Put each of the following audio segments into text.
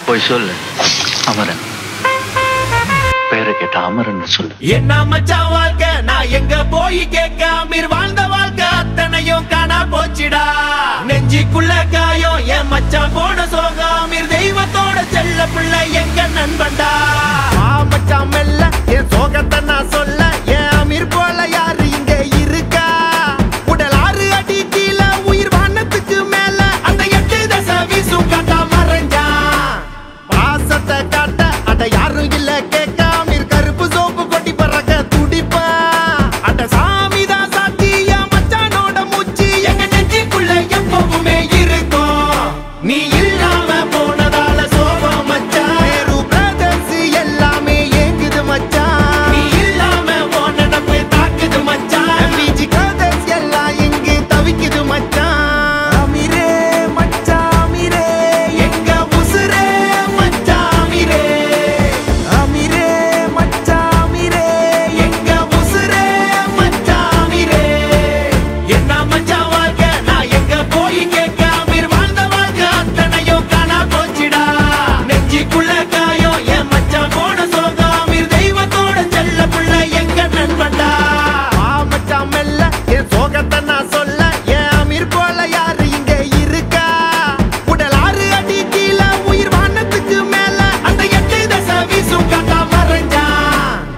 போய் சொல்லு அமரன் பேரை கேட்ட அமரன் சொல்லு என்ன மச்சான் வாழ்க்கை நான் எங்க போய் கேட்க அமீர் வாழ்ந்த வாழ்க்கை அத்தனையும் காணா போச்சுடா நெஞ்சிக்குள்ள காயம் என் மச்சான் போன சோகம் அமீர் தெய்வத்தோட செல்ல பிள்ளை எங்க நண்பன்டா வா மச்சான் மெல்ல என் சோகத்தை நான் சொல்ல என் அமீர் போல யாரு இங்க இருக்கா உடல் ஆறு அடி கீழே உயிர் வானத்துக்கு மேல அந்த எட்டு தசை வீசும் காட்டா மறைஞ்சான் பாசத்தை காட்ட அட யாரும் இல்ல கேட்காம கருப்பு சோப்பு கொட்டி பறக்க துடிப்பா அட சாமிதான் சாத்தியா மச்சானோட மூச்சு எங்க நெஞ்சுக்குள்ள எப்பவுமே இருக்கும் நீ இல்லாம போனதால சோகம் மச்சான் வேறு பிரதர்ஸ் எல்லாமே ஏங்குது மச்சான் நீ இல்லாம போன நட்பு தாக்குது மச்சான் பிஜி கதர்ஸ் எல்லாம் இங்கு தவிக்குது மச்சான் அமீரே மச்சான் அமீரே எங்க உசுரே மச்சான் அமீரே அமீரே மச்சான் அமீரே எங்க உசுரே மச்சான் அமீரே என்ன மச்சான் வாழ்க்கை நான் எங்க போய் கேட்க அமீர் வாழ்ந்த வாழ்க்கை அத்தனையும் காணா போச்சுடா நெஞ்சிக்குள்ள காயம் என் மச்சான் போன சோகம் அமீர் தெய்வத்தோட செல்ல புள்ள எங்க நண்பன்டா வா மச்சான் மெல்ல என் சோகத்தை நான் சொல்ல என் அமீர் போல யாரு இங்க இருக்கா உடல் ஆறு அடி கீழே உயிர் வானத்துக்கு மேல அந்த எட்டு தசை வீசும் காட்டா மறைஞ்சான்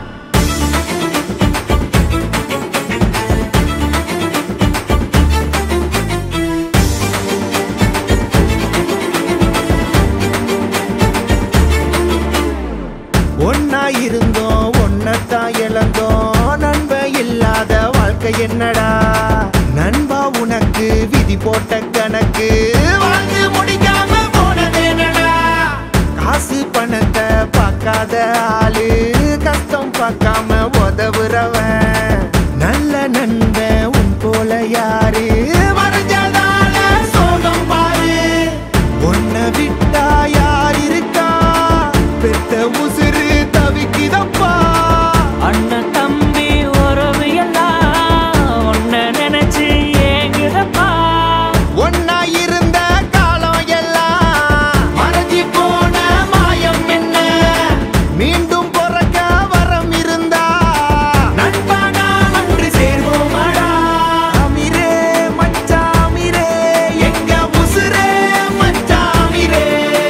ஒன்னா இருந்தோம் ஒன்னத்தான் இழந்தோம் நண்ப இல்லாத வாழ்க்கை என்னடா நண்பா உனக்கு விதி போட்ட கணக்கு வாழ்ந்து முடிக்காம போனதேனடா காசு பணத்தை பார்க்காத ஆளு கஷ்டம் பார்க்காம உதவுறவன் நல்ல நண்பன் உன் போல யாரு மறைஞ்சதால சோகம் பாரு உன்னை விட்டா யார் இருக்கா பெத்த உசுறு தவிக்குதப்பா அண்ணன் தம்பி உறவு எல்லாம் ஒன்ன நினைச்சு ஏங்குதப்பா ஒன்னா இருந்த காலம் எல்லாம் மறைஞ்சி போன மாயம் என்ன மீண்டும் பிறக்க வரம் இருந்தா நண்பனா ஒன்று சேர்வோமடா அமீரே மச்சான் அமீரே எங்க உசுரே மச்சான் அமீரே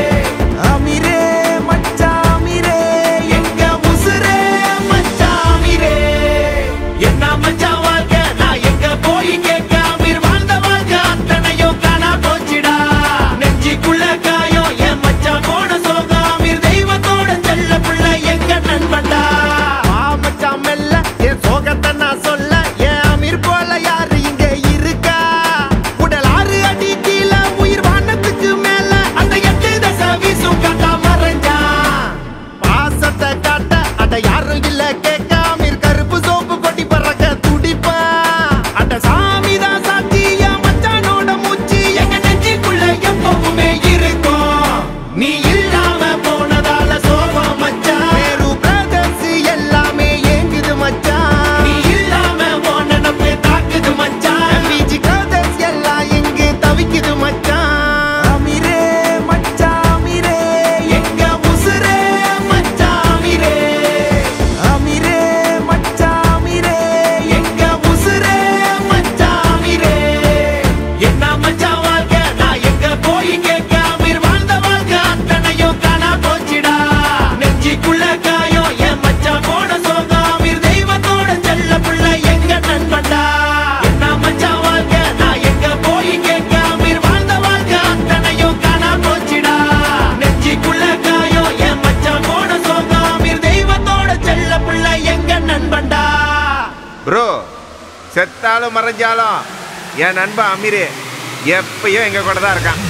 அமீரே மச்சான் அமீரே எங்க உசுரே மச்சான் அமீரே என்ன மச்சான் வாழ்க்கை நான் எங்க போய் கேட்க அமீர் வாழ்ந்த வாழ்க்கை அத்தனையும் காணா போச்சுடா நெஞ்சிக்குள்ள காயம் என் மச்சான் போன சோகம் அமீர் தெய்வத்தோட செல்ல புள்ள எங்க நண்பன்டா வா மச்சான் மெல்ல என் சோகத்தை நான் சொல்ல என் அமீர் போல யாரு இங்க இருக்கா உடல் ஆறு அடி கீழே உயிர் வானத்துக்கு மேல அந்த எட்டு தசை வீசும் காட்டா மறைஞ்சான் பாசத்தை காட்ட அட யாரும் இல்ல கேட்காம கருப்பு சோப்பு கொட்டி பறக்க துடிப்பா அட சாமிதான் சாத்தியா மச்சானோட மூச்சு எங்க நெஞ்சுக்குள்ள எப்பவுமே இருக்கும் நீ இல்லாம போனதால சோகம் மச்சான் வேறு பிரதர்ஸ் எல்லாமே ஏங்குது மச்சான் நீ இல்லாம போன நட்பு தாக்குது மச்சான் பிஜி கதர்ஸ் எல்லாம் இங்கு தவிக்குது மச்சான் அமீரே மச்சான் அமீரே எங்க உசுரே மச்சான் அமீரே அமீரே மச்சான் அமீரே எங்க உசுரே மச்சான் அமீரே என்ன மச்சான் வாழ்க்கை நான் எங்க போய் கேட்க அமீர் வாழ்ந்த வாழ்க்கை அத்தனையும் காணா போச்சுடா நெஞ்சிக்குள்ள காயம் என் மச்சான் போன சோகம் அமீர் தெய்வத்தோட செல்ல புள்ள எங்க நண்பன்டா என்ன மச்சான் வாழ்க்கை நான் எங்க போய் கேட்க அமீர் வாழ்ந்த வாழ்க்கை அத்தனையும் காணா போச்சுடா நெஞ்சிக்குள்ள காயம் என் மச்சான் போன சோகம் அமீர் தெய்வத்தோட செல்ல புள்ள எங்க நண்பன்டா ப்ரோ செத்தாலும் மறைஞ்சாலும் என் நண்பன் அமீர் எப்பயும் எங்க கூட தான் இருக்கான்